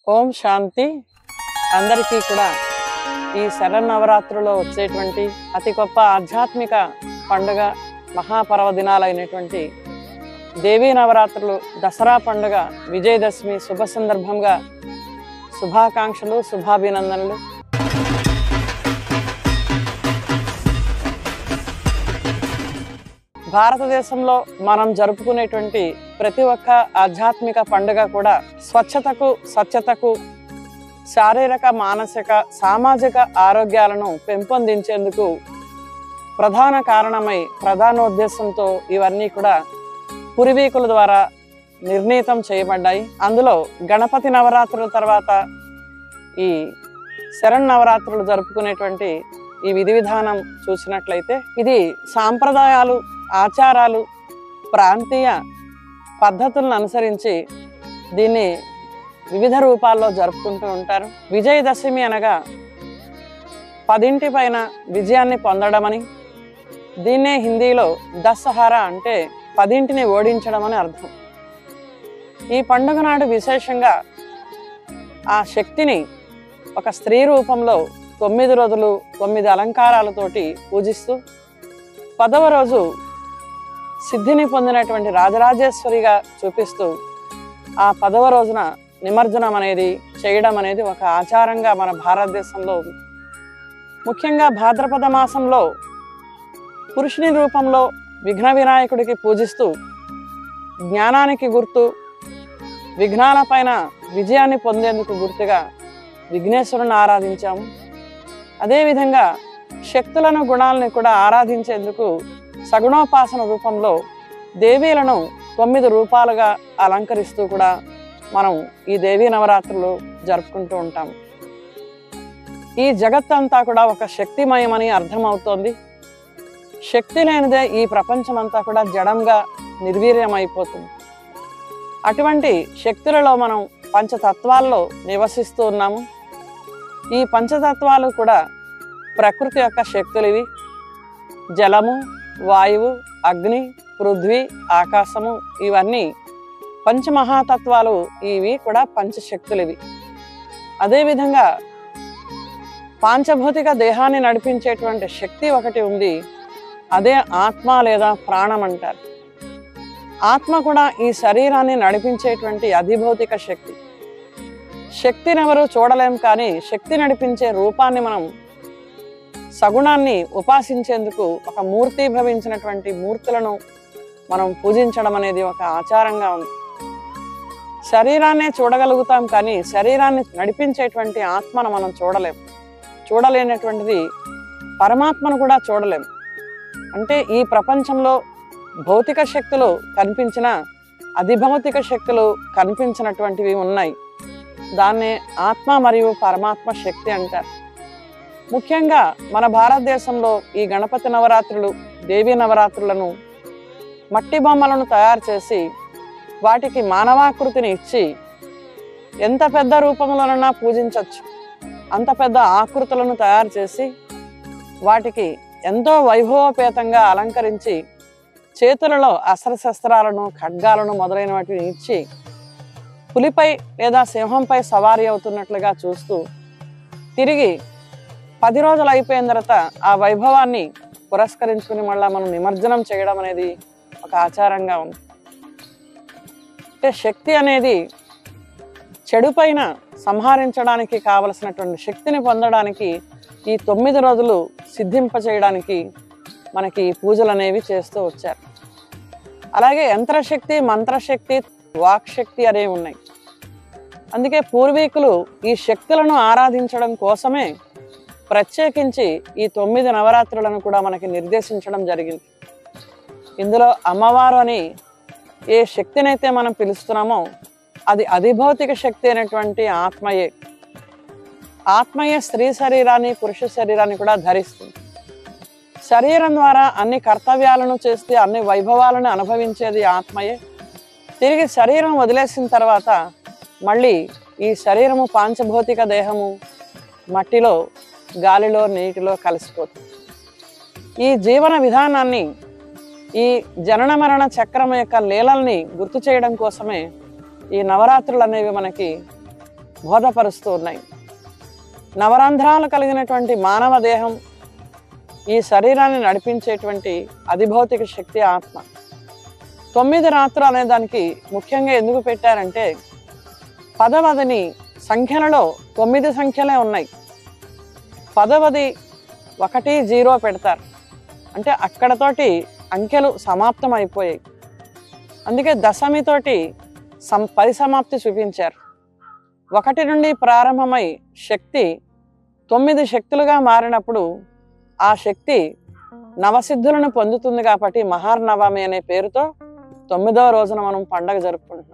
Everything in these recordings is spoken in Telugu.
ఓం శాంతి అందరికీ కూడా ఈ శరన్నవరాత్రులో వచ్చేటువంటి అతి గొప్ప ఆధ్యాత్మిక పండుగ మహాపర్వదినాలైనటువంటి దేవీ నవరాత్రులు దసరా పండుగ విజయదశమి శుభ సందర్భంగా శుభాకాంక్షలు శుభాభినందనలు భారతదేశంలో మనం జరుపుకునేటువంటి ప్రతి ఒక్క ఆధ్యాత్మిక పండుగ కూడా స్వచ్ఛతకు స్వచ్ఛతకు శారీరక మానసిక సామాజిక ఆరోగ్యాలను పెంపొందించేందుకు ప్రధాన కారణమై ప్రధానోద్దేశంతో ఇవన్నీ కూడా పూర్వీకుల ద్వారా నిర్ణీతం చేయబడ్డాయి అందులో గణపతి నవరాత్రుల తర్వాత ఈ శరణ్ నవరాత్రులు జరుపుకునేటువంటి ఈ విధి విధానం చూసినట్లయితే ఇది సాంప్రదాయాలు ఆచారాలు ప్రాంతీయ పద్ధతులను అనుసరించి దీన్ని వివిధ రూపాల్లో జరుపుకుంటూ ఉంటారు విజయదశమి అనగా పదింటి పైన విజయాన్ని పొందడమని దీన్నే హిందీలో దసహరా అంటే పదింటిని ఓడించడం అని అర్థం ఈ పండుగ నాడు విశేషంగా ఆ శక్తిని ఒక స్త్రీ రూపంలో తొమ్మిది రోజులు తొమ్మిది అలంకారాలతోటి పూజిస్తూ పదవ రోజు సిద్ధిని పొందినటువంటి రాజరాజేశ్వరిగా చూపిస్తూ ఆ పదవ రోజున నిమజ్జనం అనేది చేయడం అనేది ఒక ఆచారంగా మన భారతదేశంలో ఉంది ముఖ్యంగా భాద్రపద మాసంలో పురుషుని రూపంలో విఘ్న వినాయకుడికి పూజిస్తూ జ్ఞానానికి గుర్తు విఘ్నాలపైన విజయాన్ని పొందేందుకు గుర్తుగా విఘ్నేశ్వరుని ఆరాధించాము అదేవిధంగా శక్తులను గుణాలను కూడా ఆరాధించేందుకు సగుణోపాసన రూపంలో దేవీలను తొమ్మిది రూపాలుగా అలంకరిస్తూ కూడా మనం ఈ దేవీ నవరాత్రులు జరుపుకుంటూ ఉంటాం ఈ జగత్తంతా కూడా ఒక శక్తిమయమని అర్థమవుతోంది శక్తి లేనిదే ఈ ప్రపంచమంతా కూడా జడంగా నిర్వీర్యమైపోతుంది అటువంటి శక్తులలో మనం పంచతత్వాల్లో నివసిస్తూ ఉన్నాము ఈ పంచతత్వాలు కూడా ప్రకృతి యొక్క శక్తులు ఇవి జలము వాయువు అగ్ని పృథ్వీ ఆకాశము ఇవన్నీ పంచమహాతత్వాలు ఇవి కూడా పంచశక్తులు ఇవి అదేవిధంగా పాంచభౌతిక దేహాన్ని నడిపించేటువంటి శక్తి ఒకటి ఉంది అదే ఆత్మ లేదా ప్రాణం అంటారు ఆత్మ కూడా ఈ శరీరాన్ని నడిపించేటువంటి అధిభౌతిక శక్తి శక్తిని ఎవరు చూడలేం కానీ శక్తి నడిపించే రూపాన్ని మనం సగుణాన్ని ఉపాసించేందుకు ఒక మూర్తి భవించినటువంటి మూర్తులను మనం పూజించడం అనేది ఒక ఆచారంగా ఉంది శరీరాన్నే చూడగలుగుతాం కానీ శరీరాన్ని నడిపించేటువంటి ఆత్మను మనం చూడలేం చూడలేనటువంటిది పరమాత్మను కూడా చూడలేం అంటే ఈ ప్రపంచంలో భౌతిక శక్తులు కనిపించిన అధిభౌతిక శక్తులు కనిపించినటువంటివి ఉన్నాయి దాన్నే ఆత్మ మరియు పరమాత్మ శక్తి అంటారు ముఖ్యంగా మన భారతదేశంలో ఈ గణపతి నవరాత్రులు దేవీ నవరాత్రులను మట్టి బొమ్మలను తయారు చేసి వాటికి మానవాకృతిని ఇచ్చి ఎంత పెద్ద రూపంలోనైనా పూజించవచ్చు అంత పెద్ద ఆకృతులను తయారు చేసి వాటికి ఎంతో వైభవపేతంగా అలంకరించి చేతులలో అస్త్రశస్త్రాలను ఖడ్గాలను మొదలైన వాటిని ఇచ్చి పులిపై లేదా సింహంపై సవారీ అవుతున్నట్లుగా చూస్తూ తిరిగి పది రోజులు అయిపోయిన తర్వాత ఆ వైభవాన్ని పురస్కరించుకుని మళ్ళా మనం నిమజ్జనం చేయడం అనేది ఒక ఆచారంగా ఉంది అంటే శక్తి అనేది చెడు పైన సంహరించడానికి కావలసినటువంటి శక్తిని పొందడానికి ఈ తొమ్మిది రోజులు సిద్ధింప చేయడానికి మనకి పూజలు అనేవి చేస్తూ వచ్చారు అలాగే యంత్రశక్తి మంత్రశక్తి వాక్శక్తి అనేవి ఉన్నాయి అందుకే పూర్వీకులు ఈ శక్తులను ఆరాధించడం కోసమే ప్రత్యేకించి ఈ తొమ్మిది నవరాత్రులను కూడా మనకి నిర్దేశించడం జరిగింది ఇందులో అమ్మవారు అని ఏ శక్తినైతే మనం పిలుస్తున్నామో అది అధిభౌతిక శక్తి అయినటువంటి ఆత్మయే ఆత్మయే స్త్రీ శరీరాన్ని పురుష శరీరాన్ని కూడా ధరిస్తుంది శరీరం ద్వారా అన్ని కర్తవ్యాలను చేస్తే అన్ని వైభవాలను అనుభవించేది ఆత్మయే తిరిగి శరీరం వదిలేసిన తర్వాత మళ్ళీ ఈ శరీరము పాంచభౌతిక దేహము మట్టిలో గాలిలో నీటిలో కలిసిపోతుంది ఈ జీవన విధానాన్ని ఈ జనన మరణ చక్రం యొక్క లీలల్ని గుర్తు చేయడం కోసమే ఈ నవరాత్రులు అనేవి మనకి బోధపరుస్తూ ఉన్నాయి నవరంధ్రాలు కలిగినటువంటి మానవ దేహం ఈ శరీరాన్ని నడిపించేటువంటి అధిభౌతిక శక్తి ఆత్మ తొమ్మిది రాత్రులు అనే దానికి ముఖ్యంగా ఎందుకు పెట్టారంటే పదవదిని సంఖ్యలలో తొమ్మిది సంఖ్యలే ఉన్నాయి పదవది ఒకటి జీరో పెడతారు అంటే అక్కడతోటి అంకెలు సమాప్తం అయిపోయాయి అందుకే దశమితోటి సం పరిసమాప్తి చూపించారు ఒకటి నుండి ప్రారంభమై శక్తి తొమ్మిది శక్తులుగా మారినప్పుడు ఆ శక్తి నవసిద్ధులను పొందుతుంది కాబట్టి మహార్నవమి అనే పేరుతో తొమ్మిదవ రోజున మనం పండగ జరుపుకుంటున్నాం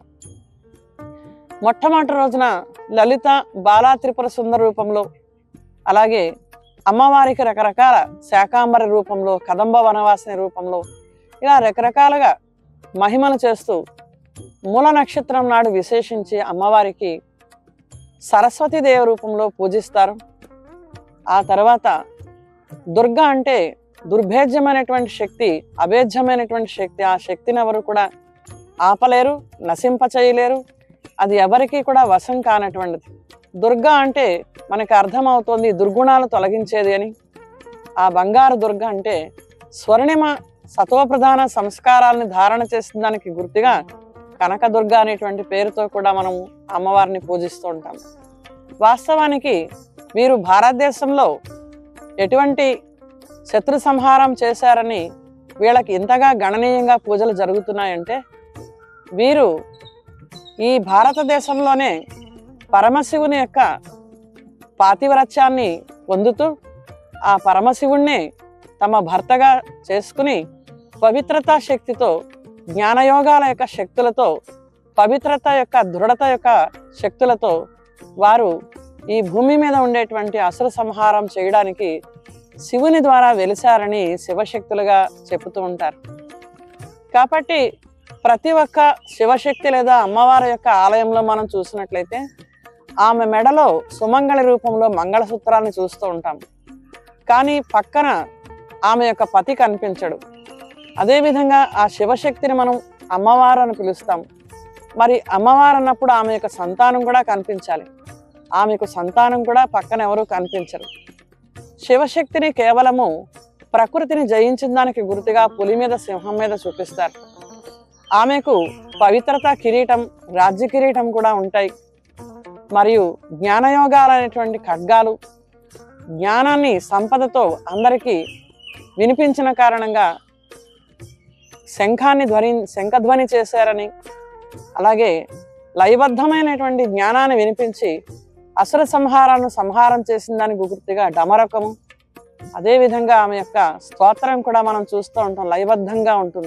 మొట్టమొదటి రోజున లలిత బాలా త్రిపుర సుందర రూపంలో అలాగే అమ్మవారికి రకరకాల శాకాంబరి రూపంలో కదంబ వనవాసిని రూపంలో ఇలా రకరకాలుగా మహిమలు చేస్తూ మూల నక్షత్రం నాడు విశేషించి అమ్మవారికి సరస్వతీదేవి రూపంలో పూజిస్తారు ఆ తర్వాత దుర్గ అంటే దుర్భేద్యమైనటువంటి శక్తి అభేద్యమైనటువంటి శక్తి ఆ శక్తిని ఎవరు కూడా ఆపలేరు నశింపచేయలేరు అది ఎవరికీ కూడా వశం కానటువంటిది దుర్గ అంటే మనకి అర్థమవుతోంది దుర్గుణాలు తొలగించేది అని ఆ బంగారు దుర్గ అంటే స్వర్ణిమ సత్వప్రధాన సంస్కారాలను ధారణ చేసిన దానికి గుర్తుగా కనకదుర్గ అనేటువంటి పేరుతో కూడా మనం అమ్మవారిని పూజిస్తూ ఉంటాం వాస్తవానికి వీరు భారతదేశంలో ఎటువంటి శత్రు సంహారం చేశారని వీళ్ళకి ఇంతగా గణనీయంగా పూజలు జరుగుతున్నాయంటే వీరు ఈ భారతదేశంలోనే పరమశివుని యొక్క పాతివ్రత్యాన్ని పొందుతూ ఆ పరమశివుణ్ణి తమ భర్తగా చేసుకుని పవిత్రతా శక్తితో జ్ఞానయోగాల యొక్క శక్తులతో పవిత్రత యొక్క దృఢత యొక్క శక్తులతో వారు ఈ భూమి మీద ఉండేటువంటి అసుర సంహారం చేయడానికి శివుని ద్వారా వెలిశారని శివశక్తులుగా చెబుతూ ఉంటారు కాబట్టి ప్రతి ఒక్క శివశక్తి లేదా అమ్మవారి యొక్క ఆలయంలో మనం చూసినట్లయితే ఆమె మెడలో సుమంగళి రూపంలో మంగళసూత్రాన్ని చూస్తూ ఉంటాం కానీ పక్కన ఆమె యొక్క పతి కనిపించడు అదేవిధంగా ఆ శివశక్తిని మనం అమ్మవారు అని పిలుస్తాం మరి అమ్మవారు అన్నప్పుడు ఆమె యొక్క సంతానం కూడా కనిపించాలి ఆమెకు సంతానం కూడా పక్కన ఎవరు కనిపించరు శివశక్తిని కేవలము ప్రకృతిని జయించిన దానికి గుర్తుగా పులి మీద సింహం మీద చూపిస్తారు ఆమెకు పవిత్రత కిరీటం రాజ్య కిరీటం కూడా ఉంటాయి మరియు జ్ఞానయోగాలు అనేటువంటి ఖడ్గాలు జ్ఞానాన్ని సంపదతో అందరికీ వినిపించిన కారణంగా శంఖాన్ని ధ్వని శంఖధ్వని చేశారని అలాగే లయబద్ధమైనటువంటి జ్ఞానాన్ని వినిపించి అసుర సంహారాన్ని సంహారం చేసిన దానికి గుర్తుగా డమరకము అదేవిధంగా ఆమె యొక్క స్తోత్రం కూడా మనం చూస్తూ ఉంటాం లయబద్ధంగా ఉంటుంది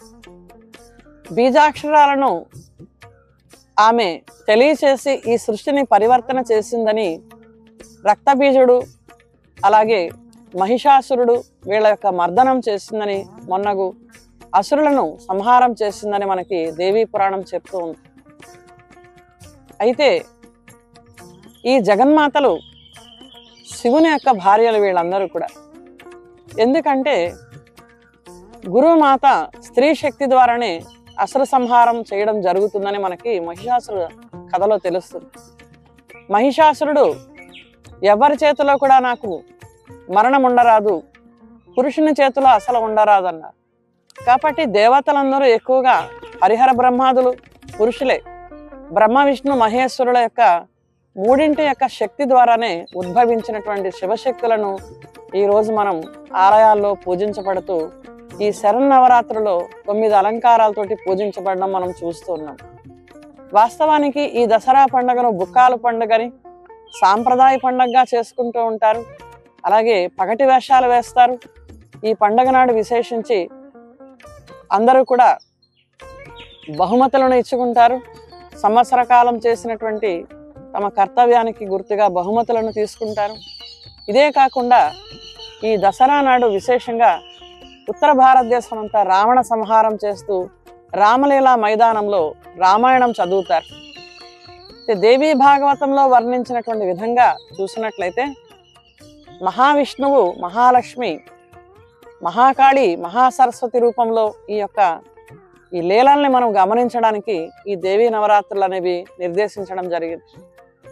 బీజాక్షరాలను ఆమె తెలియచేసి ఈ సృష్టిని పరివర్తన చేసిందని రక్తబీజుడు అలాగే మహిషాసురుడు వీళ్ళ యొక్క మర్దనం చేసిందని మొన్నగు అసురులను సంహారం చేసిందని మనకి దేవీ పురాణం చెప్తూ ఉంది అయితే ఈ జగన్మాతలు శివుని యొక్క భార్యలు వీళ్ళందరూ కూడా ఎందుకంటే గురుమాత స్త్రీ శక్తి ద్వారానే అసుర సంహారం చేయడం జరుగుతుందని మనకి మహిషాసురు కథలో తెలుస్తుంది మహిషాసురుడు ఎవరి చేతిలో కూడా నాకు మరణం ఉండరాదు పురుషుని చేతిలో అసలు ఉండరాదు అన్నారు కాబట్టి దేవతలందరూ ఎక్కువగా హరిహర బ్రహ్మాదులు పురుషులే బ్రహ్మ విష్ణు మహేశ్వరుల యొక్క మూడింటి యొక్క శక్తి ద్వారానే ఉద్భవించినటువంటి శివశక్తులను ఈ రోజు మనం ఆలయాల్లో పూజించబడుతూ ఈ శరన్నవరాత్రులో తొమ్మిది అలంకారాలతోటి పూజించబడడం మనం చూస్తూ ఉన్నాం వాస్తవానికి ఈ దసరా పండుగను బుక్కాల పండుగని సాంప్రదాయ పండుగగా చేసుకుంటూ ఉంటారు అలాగే పగటి వేషాలు వేస్తారు ఈ పండగ నాడు విశేషించి అందరూ కూడా బహుమతులను ఇచ్చుకుంటారు సంవత్సర కాలం చేసినటువంటి తమ కర్తవ్యానికి గుర్తుగా బహుమతులను తీసుకుంటారు ఇదే కాకుండా ఈ దసరా నాడు విశేషంగా ఉత్తర భారతదేశం అంతా రావణ సంహారం చేస్తూ రామలీలా మైదానంలో రామాయణం చదువుతారు అయితే దేవీ భాగవతంలో వర్ణించినటువంటి విధంగా చూసినట్లయితే మహావిష్ణువు మహాలక్ష్మి మహాకాళి మహాసరస్వతి రూపంలో ఈ యొక్క ఈ లీలల్ని మనం గమనించడానికి ఈ దేవీ నవరాత్రులు అనేవి నిర్దేశించడం జరిగింది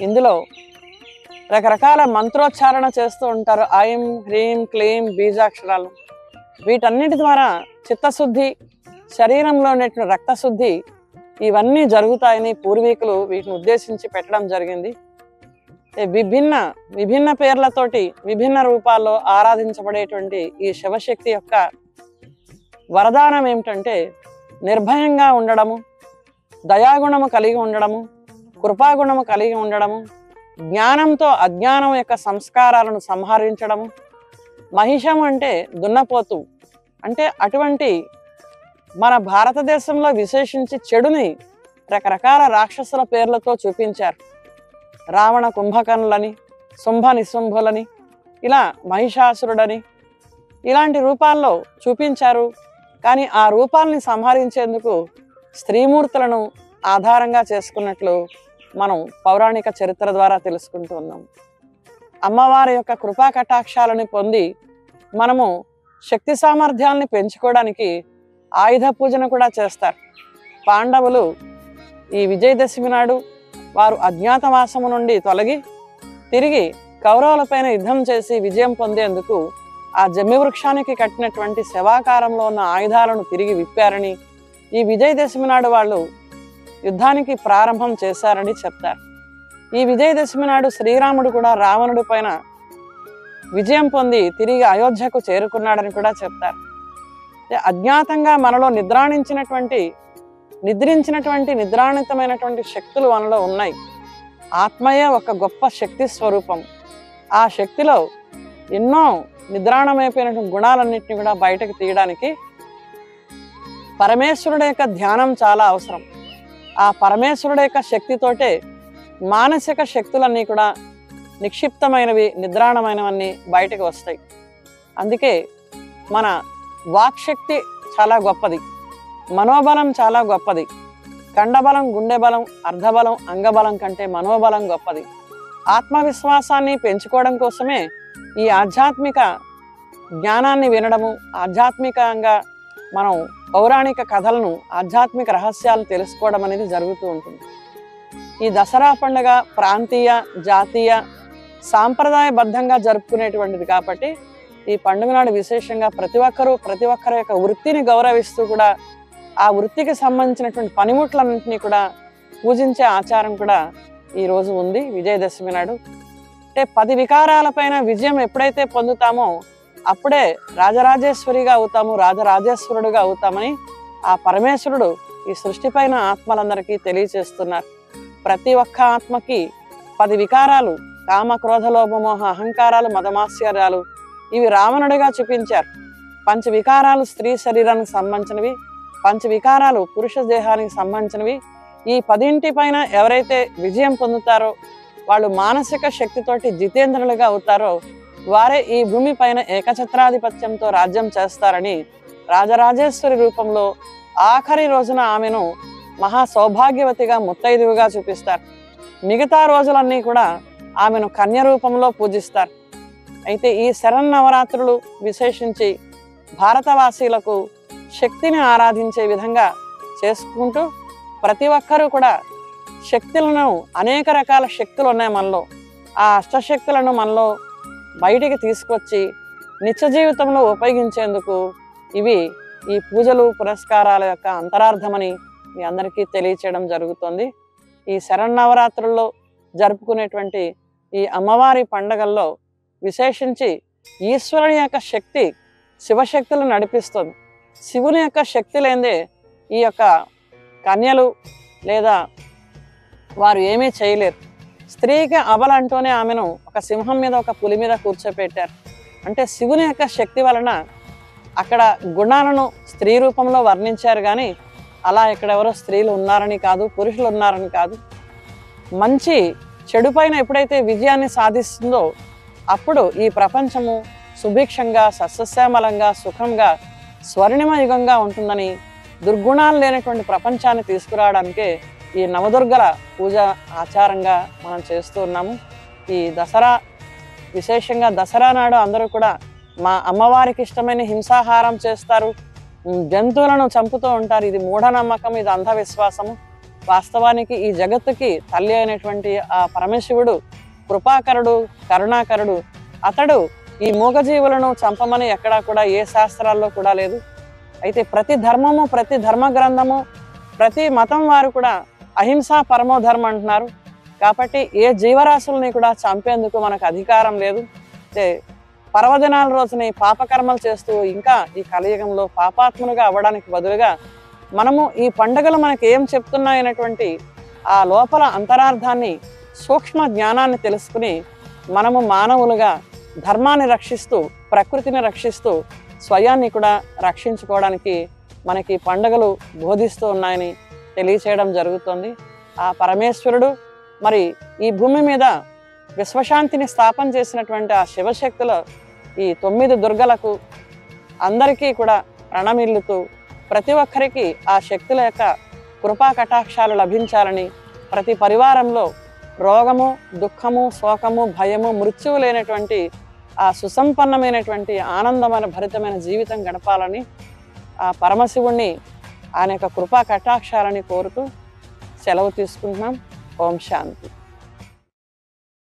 ఇందులో రకరకాల మంత్రోచ్చారణ చేస్తూ ఉంటారు ఐం హ్రీం క్లీం బీజాక్షరాలు వీటన్నిటి ద్వారా చిత్తశుద్ధి శరీరంలో ఉన్నటువంటి రక్తశుద్ధి ఇవన్నీ జరుగుతాయని పూర్వీకులు వీటిని ఉద్దేశించి పెట్టడం జరిగింది ఏ విభిన్న విభిన్న పేర్లతోటి విభిన్న రూపాల్లో ఆరాధించబడేటువంటి ఈ శివశక్తి యొక్క వరదానం ఏమిటంటే నిర్భయంగా ఉండడము దయాగుణము కలిగి ఉండడము కృపాగుణము కలిగి ఉండడము జ్ఞానంతో అజ్ఞానం యొక్క సంస్కారాలను సంహరించడము మహిషం అంటే దున్నపోతు అంటే అటువంటి మన భారతదేశంలో విశేషించి చెడుని రకరకాల రాక్షసుల పేర్లతో చూపించారు రావణ కుంభకర్ణులని శుంభ నిశుంభులని ఇలా మహిషాసురుడని ఇలాంటి రూపాల్లో చూపించారు కానీ ఆ రూపాలని సంహరించేందుకు స్త్రీమూర్తులను ఆధారంగా చేసుకున్నట్లు మనం పౌరాణిక చరిత్ర ద్వారా తెలుసుకుంటూ ఉన్నాం అమ్మవారి యొక్క కృపా కటాక్షాలను పొంది మనము శక్తి సామర్థ్యాలని పెంచుకోవడానికి ఆయుధ పూజను కూడా చేస్తారు పాండవులు ఈ విజయదశమి నాడు వారు అజ్ఞాతవాసము నుండి తొలగి తిరిగి కౌరవులపైన యుద్ధం చేసి విజయం పొందేందుకు ఆ జమ్మి వృక్షానికి కట్టినటువంటి శవాకారంలో ఉన్న ఆయుధాలను తిరిగి విప్పారని ఈ విజయదశమి నాడు వాళ్ళు యుద్ధానికి ప్రారంభం చేశారని చెప్తారు ఈ విజయదశమి నాడు శ్రీరాముడు కూడా రావణుడి పైన విజయం పొంది తిరిగి అయోధ్యకు చేరుకున్నాడని కూడా చెప్తారు అంటే అజ్ఞాతంగా మనలో నిద్రాణించినటువంటి నిద్రించినటువంటి నిద్రాణితమైనటువంటి శక్తులు మనలో ఉన్నాయి ఆత్మయే ఒక గొప్ప శక్తి స్వరూపం ఆ శక్తిలో ఎన్నో నిద్రాణమైపోయినటువంటి గుణాలన్నింటినీ కూడా బయటకు తీయడానికి పరమేశ్వరుడు యొక్క ధ్యానం చాలా అవసరం ఆ పరమేశ్వరుడు యొక్క శక్తితోటే మానసిక శక్తులన్నీ కూడా నిక్షిప్తమైనవి నిద్రాణమైనవన్నీ బయటకు వస్తాయి అందుకే మన వాక్శక్తి చాలా గొప్పది మనోబలం చాలా గొప్పది కండబలం గుండె బలం అర్ధబలం అంగబలం కంటే మనోబలం గొప్పది ఆత్మవిశ్వాసాన్ని పెంచుకోవడం కోసమే ఈ ఆధ్యాత్మిక జ్ఞానాన్ని వినడము ఆధ్యాత్మికంగా మనం పౌరాణిక కథలను ఆధ్యాత్మిక రహస్యాలు తెలుసుకోవడం అనేది జరుగుతూ ఉంటుంది ఈ దసరా పండుగ ప్రాంతీయ జాతీయ సాంప్రదాయబద్ధంగా జరుపుకునేటువంటిది కాబట్టి ఈ పండుగ నాడు విశేషంగా ప్రతి ఒక్కరూ ప్రతి ఒక్కరి యొక్క వృత్తిని గౌరవిస్తూ కూడా ఆ వృత్తికి సంబంధించినటువంటి పనిముట్లన్నింటినీ కూడా పూజించే ఆచారం కూడా ఈ రోజు ఉంది విజయదశమి నాడు అంటే పది వికారాలపైన విజయం ఎప్పుడైతే పొందుతామో అప్పుడే రాజరాజేశ్వరిగా అవుతాము రాజరాజేశ్వరుడుగా అవుతామని ఆ పరమేశ్వరుడు ఈ సృష్టిపైన ఆత్మలందరికీ తెలియచేస్తున్నారు ప్రతి ఒక్క ఆత్మకి పది వికారాలు కామ క్రోధ లోభమోహ అహంకారాలు మదమాశ్చర్యాలు ఇవి రావణుడిగా చూపించారు పంచ వికారాలు స్త్రీ శరీరానికి సంబంధించినవి పంచ వికారాలు పురుష దేహానికి సంబంధించినవి ఈ పదింటి పైన ఎవరైతే విజయం పొందుతారో వాళ్ళు మానసిక శక్తితోటి జితేంద్రులుగా అవుతారో వారే ఈ భూమి పైన ఏకఛత్రాధిపత్యంతో రాజ్యం చేస్తారని రాజరాజేశ్వరి రూపంలో ఆఖరి రోజున ఆమెను మహా సౌభాగ్యవతిగా ముత్తైదువుగా చూపిస్తారు మిగతా రోజులన్నీ కూడా ఆమెను కన్య రూపంలో పూజిస్తారు అయితే ఈ శరన్నవరాత్రులు విశేషించి భారతవాసీలకు శక్తిని ఆరాధించే విధంగా చేసుకుంటూ ప్రతి ఒక్కరూ కూడా శక్తులను అనేక రకాల శక్తులు ఉన్నాయి మనలో ఆ అష్టశక్తులను మనలో బయటికి తీసుకొచ్చి నిత్య జీవితంలో ఉపయోగించేందుకు ఇవి ఈ పూజలు పురస్కారాల యొక్క అంతరార్థమని మీ అందరికీ తెలియచేయడం జరుగుతుంది ఈ శరన్నవరాత్రుల్లో జరుపుకునేటువంటి ఈ అమ్మవారి పండగల్లో విశేషించి ఈశ్వరుని యొక్క శక్తి శివశక్తులు నడిపిస్తుంది శివుని యొక్క శక్తి లేదే ఈ యొక్క కన్యలు లేదా వారు ఏమీ చేయలేరు స్త్రీకి అబల అంటూనే ఆమెను ఒక సింహం మీద ఒక పులి మీద కూర్చోపెట్టారు అంటే శివుని యొక్క శక్తి వలన అక్కడ గుణాలను స్త్రీ రూపంలో వర్ణించారు కానీ అలా ఇక్కడ ఎవరో స్త్రీలు ఉన్నారని కాదు పురుషులు ఉన్నారని కాదు మంచి చెడు పైన ఎప్పుడైతే విజయాన్ని సాధిస్తుందో అప్పుడు ఈ ప్రపంచము సుభిక్షంగా సస్యశ్యామలంగా సుఖంగా స్వర్ణిమ యుగంగా ఉంటుందని దుర్గుణాలు లేనటువంటి ప్రపంచాన్ని తీసుకురావడానికే ఈ నవదుర్గల పూజ ఆచారంగా మనం చేస్తూ ఉన్నాము ఈ దసరా విశేషంగా దసరా నాడు అందరూ కూడా మా అమ్మవారికి ఇష్టమైన హింసాహారం చేస్తారు ఉమ్, జంతువులను చంపుతూ ఉంటారు ఇది మూఢనమ్మకం ఇది అంధవిశ్వాసము వాస్తవానికి ఈ జగత్తుకి తల్లి అయినటువంటి ఆ పరమశివుడు కృపాకరుడు కరుణాకరుడు అతడు ఈ మూగజీవులను చంపమని ఎక్కడా కూడా ఏ శాస్త్రాల్లో కూడా లేదు అయితే ప్రతి ధర్మము ప్రతి ధర్మ గ్రంథము ప్రతి మతం వారు కూడా అహింసా పరమో ధర్మం అంటున్నారు కాబట్టి ఏ జీవరాశుల్ని కూడా చంపేందుకు మనకు అధికారం లేదు అయితే పర్వదినాల రోజుని పాపకర్మలు చేస్తూ ఇంకా ఈ కలియుగంలో పాపాత్ములుగా అవ్వడానికి బదులుగా మనము ఈ పండుగలు మనకి ఏం చెప్తున్నాయనేటువంటి ఆ లోపల అంతరార్థాన్ని సూక్ష్మ జ్ఞానాన్ని తెలుసుకుని మనము మానవులుగా ధర్మాన్ని రక్షిస్తూ ప్రకృతిని రక్షిస్తూ స్వయాన్ని కూడా రక్షించుకోవడానికి మనకి పండుగలు బోధిస్తూ ఉన్నాయని తెలియచేయడం జరుగుతుంది ఆ పరమేశ్వరుడు మరి ఈ భూమి మీద విశ్వశాంతిని స్థాపన చేసినటువంటి ఆ శివశక్తుల ఈ తొమ్మిది దుర్గలకు అందరికీ కూడా ప్రణమిల్లుతూ ప్రతి ఒక్కరికి ఆ శక్తుల యొక్క కృపా కటాక్షాలు లభించాలని ప్రతి పరివారంలో రోగము దుఃఖము శోకము భయము మృత్యువు లేనటువంటి ఆ సుసంపన్నమైనటువంటి ఆనందమైన భరితమైన జీవితం గడపాలని ఆ పరమశివుణ్ణి ఆయన యొక్క కృపా కటాక్షాలని కోరుతూ సెలవు తీసుకుంటున్నాం ఓం శాంతి